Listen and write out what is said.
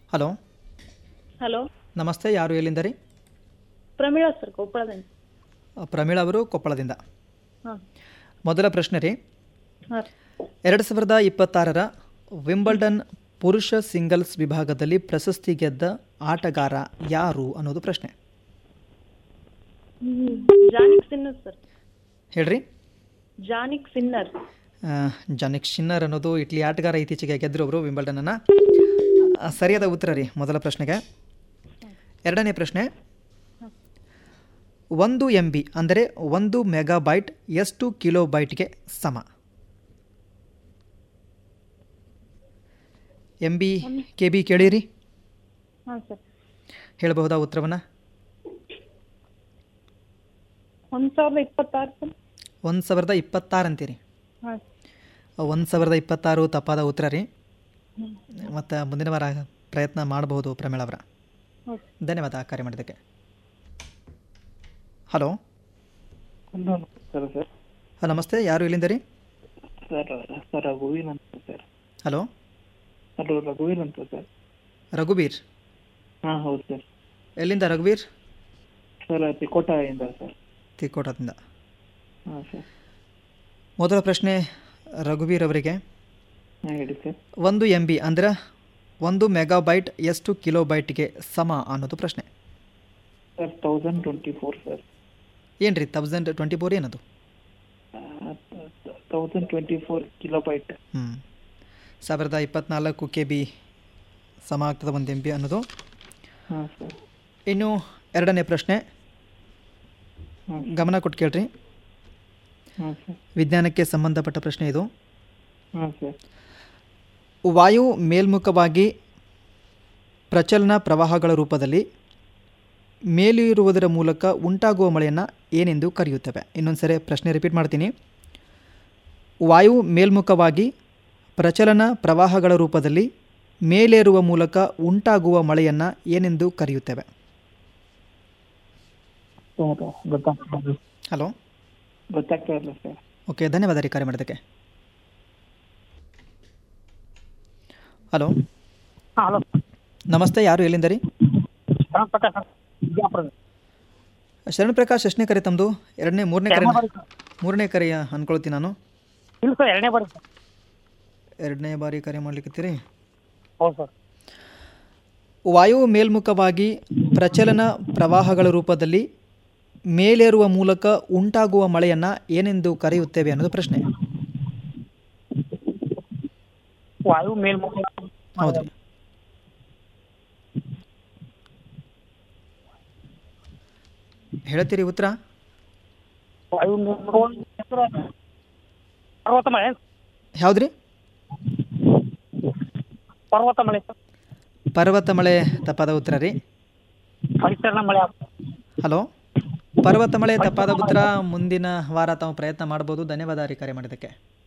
hello hello ನಮಸ್ತೆ ಯಾರು ಎಲ್ಲಿಂದ ರೀ ಪ್ರಮೀಳಾ ಸರ್ ಕೊಪ್ಪಳದಿಂದ ಪ್ರಮೀಳ್ ಅವರು ಕೊಪ್ಪಳದಿಂದ ಹಾಂ ಮೊದಲ ಪ್ರಶ್ನೆ ರೀ ಹಾಂ ಎರಡು ಸಾವಿರದ ಇಪ್ಪತ್ತಾರರ ವಿಂಬಲ್ಡನ್ ಪುರುಷ ಸಿಂಗಲ್ಸ್ ವಿಭಾಗದಲ್ಲಿ ಪ್ರಶಸ್ತಿ ಗೆದ್ದ ಆಟಗಾರ ಯಾರು ಅನ್ನೋದು ಪ್ರಶ್ನೆ ಜಾನಿಕ್ ಸಿನ್ನರ್ ಸರ್ ಹೇಳ್ರಿ ಜಾನಿಕ್ ಸಿನ್ನರ್ ಆ, ಜಾನಿಕ್ ಶಿನ್ನರ್ ಅನ್ನೋದು ಇಟ್ಲಿ ಆಟಗಾರ ಇತ್ತೀಚೆಗೆ ಗೆದ್ದರು ಅವರು ವಿಂಬಲ್ಡನನ್ನು ಸರಿಯಾದ ಉತ್ತರ ರೀ ಮೊದಲ ಪ್ರಶ್ನೆಗೆ ಎರಡನೇ ಪ್ರಶ್ನೆ ಒಂದು ಎಂ ಬಿ ಅಂದರೆ ಒಂದು ಮೆಗಾಬೈಟ್ ಎಷ್ಟು ಕಿಲೋ ಬೈಟ್ಗೆ ಸಮ ಎಂ ಬಿ ಕೆ ಬಿ ಕೇಳಿರಿ ಹಾಂ ಸರ್ ಹೇಳಬಹುದಾ ಉತ್ತರವನ್ನು ಒಂದು ಸಾವಿರದ ಇಪ್ಪತ್ತಾರು ಸರ್ ಒಂದು ಸಾವಿರದ ಇಪ್ಪತ್ತಾರು ಅಂತೀರಿ ಹಾಂ ಒಂದು ಸಾವಿರದ ಇಪ್ಪತ್ತಾರು ತಪ್ಪಾದ ಉತ್ತರ ರೀ ಮತ್ತು ಮುಂದಿನ ವಾರ ಪ್ರಯತ್ನ ಮಾಡಬಹುದು ಪ್ರಮೇಳ ಅವರ ಓಕೆ ಧನ್ಯವಾದ ಕಾರ್ಯ ಮಾಡಿದ್ದಕ್ಕೆ ಹಲೋ ಸರ್ ಸರ್ ಹಾಂ ನಮಸ್ತೆ ಯಾರು ಇಲ್ಲಿಂದ ರೀ ಸರ್ ಸರ್ ರಘುವೀರ್ ಅಂತ ಸರ್ ಹಲೋ ಹಲೋ ರಘುವೀರ್ ಅಂತ ಸರ್ ರಘುಬೀರ್ ಹಾಂ ಹೌದು ಸರ್ ಎಲ್ಲಿಂದ ರಘುವೀರ್ ಸರ್ ತಿಕೋಟದಿಂದ ಸರ್ ತಿಕೋಟದಿಂದ ಹಾಂ ಸರ್ ಮೊದಲ ಪ್ರಶ್ನೆ ರಘುವೀರ್ ಅವರಿಗೆ ಹಾಂ ಹೇಳಿ ಸರ್ ಒಂದು ಎಂ ಬಿ ಅಂದ್ರೆ ಒಂದು ಮೆಗಾಬೈಟ್ ಎಷ್ಟು ಕಿಲೋ ಬೈಟ್ಗೆ ಸಮ ಅನ್ನೋದು ಪ್ರಶ್ನೆ sir thousand twenty four sir ಏನು ರೀ ತೌಸಂಡ್ ಟ್ವೆಂಟಿ ಫೋರ್ ಏನದು thousand twenty four kilo byte ಹ್ಞೂ ಸಾವಿರದ ಇಪ್ಪತ್ನಾಲ್ಕು ಕೆ ಬಿ ಸಮ ಆಗ್ತದೆ ಒಂದು ಎಂ ಬಿ ಅನ್ನೋದು ಹಾಂ ಸರ್ ಇನ್ನು ಎರಡನೇ ಪ್ರಶ್ನೆ ಹಾಂ ಗಮನ ಕೊಟ್ಟು ಕೇಳ್ರಿ ಹಾಂ ಸರ್ ವಿಜ್ಞಾನಕ್ಕೆ ಸಂಬಂಧಪಟ್ಟ ಪ್ರಶ್ನೆ ಇದು ಹಾಂ ಸರ್ ವಾಯು ಮೇಲ್ಮುಖವಾಗಿ ಪ್ರಚಲನ ಪ್ರವಾಹಗಳ ರೂಪದಲ್ಲಿ ಮೇಲಿರುವುದರ ಮೂಲಕ ಉಂಟಾಗುವ ಮಳೆಯನ್ನು ಏನೆಂದು ಕರೆಯುತ್ತವೆ ಇನ್ನೊಂದು ಸರಿ ಪ್ರಶ್ನೆ ರಿಪೀಟ್ ಮಾಡ್ತೀನಿ ವಾಯು ಮೇಲ್ಮುಖವಾಗಿ ಪ್ರಚಲನ ಪ್ರವಾಹಗಳ ರೂಪದಲ್ಲಿ ಮೇಲೇರುವ ಮೂಲಕ ಉಂಟಾಗುವ ಮಳೆಯನ್ನು ಏನೆಂದು ಕರೆಯುತ್ತೇವೆ ಸರ್ ಗೊತ್ತಾಗ್ತದೆ ಹಲೋ ಗೊತ್ತಾಗ್ತಾ ಇಲ್ಲ ಸರ್ ಓಕೆ ಧನ್ಯವಾದ ರೀ ಕಾರ್ಯ ಮಾಡೋದಕ್ಕೆ ಹಲೋ ಹಲೋ ನಮಸ್ತೆ ಯಾರು ಎಲ್ಲಿಂದ ರೀ ಶರಣ್ ಪ್ರಕಾಶ್ ಬಿಜಾಪುರ ಶರಣ್ ಪ್ರಕಾಶ್ ಎಷ್ಟನೇ ಕರೆ ತಮ್ಮದು ಎರಡನೇ ಮೂರನೇ ಕರೆ ಮೂರನೇ ಕರೆಯ ಅನ್ಕೊಳ್ತೀನಿ ನಾನು ಇಲ್ಲ ಸರ್ ಎರಡನೇ ಬಾರಿ ಸರ್ ಎರಡನೇ ಬಾರಿ ಕರೆ ಮಾಡ್ಲಿಕ್ಕತ್ತೀರಿ ಹೌದು ಸರ್ ವಾಯು ಮೇಲ್ಮುಖವಾಗಿ ಪ್ರಚಲನ ಪ್ರವಾಹಗಳ ರೂಪದಲ್ಲಿ ಮೇಲೇರುವ ಮೂಲಕ ಉಂಟಾಗುವ ಮಳೆಯನ್ನು ಏನೆಂದು ಕರೆಯುತ್ತೇವೆ ಅನ್ನೋದು ಪ್ರಶ್ನೆ ವಾಯು ಮೇಲ್ಮುಖ ಹೌದು ಹೇಳ್ತೀರಿ ಉತ್ತರ ವಾಯು ಮೇಲ್ಮುಖ ಪರ್ವತ ಮಳೆ ಯಾವ್ದ್ರಿ ಪರ್ವತ ಮಳೆ ಸರ್ ಪರ್ವತ ಮಳೆ ತಪ್ಪಾದ ಉತ್ತರ ರೀ ಪರಿಸರ ಮಳೆ ಆಗ್ತದೆ ಹಲೋ ಪರ್ವತ ಮಳೆ ತಪ್ಪಾದ ಉತ್ತರ ಮುಂದಿನ ವಾರ ತಾವು ಪ್ರಯತ್ನ ಮಾಡ್ಬೋದು ಧನ್ಯವಾದ ರೀ ಕರೆ ಮಾಡಿದ್ದಕ್ಕೆ